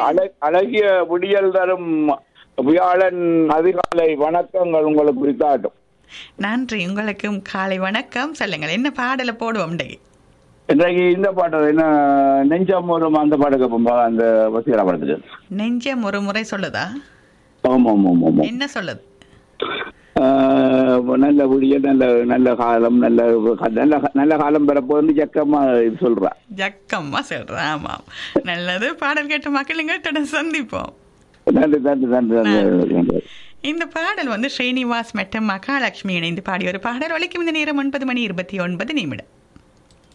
அழ- அழகிய விடியல் தரும் வியாழன் அதிகாலை வணக்கங்கள் உங்களுக்கு குறித்தாட்டும் நன்றி உங்களுக்கும் காலை வணக்கம் சொல்லுங்கள் என்ன பாடலை போடுவோம் இன்றைக்கு இன்றைக்கு இந்த பாட்டு என்ன நெஞ்சம் ஒரு அந்த பாட்டு கேட்போம் அந்த வசீகரா படத்துக்கு நெஞ்சம் ஒரு முறை சொல்லுதா ஆமா ஆமா ஆமா ஆமா என்ன சொல்லுது ஆஹ் நல்ல விடியல் நல்ல நல்ல காலம் நல்ல நல்ல நல்ல காலம் பெறப்போன்னு ஜக்கமா இது சொல்றா ஜக்கம்மா சொல்றேன் ஆமாம் நல்லது பாடல் கேட்ட மக்களுங்க தொடர்ந்து சந்திப்போம் நன்றி நன்றி நன்றி நன்றி நன்றி இந்த பாடல் வந்து ஸ்ரீனிவாஸ் மற்றும் மகாலட்சுமி இணைந்து பாடிய ஒரு பாடல் ஒலிக்கும் இந்த நேரம் ஒன்பது மணி இருபத்தி ஒன்பது நிமிடம்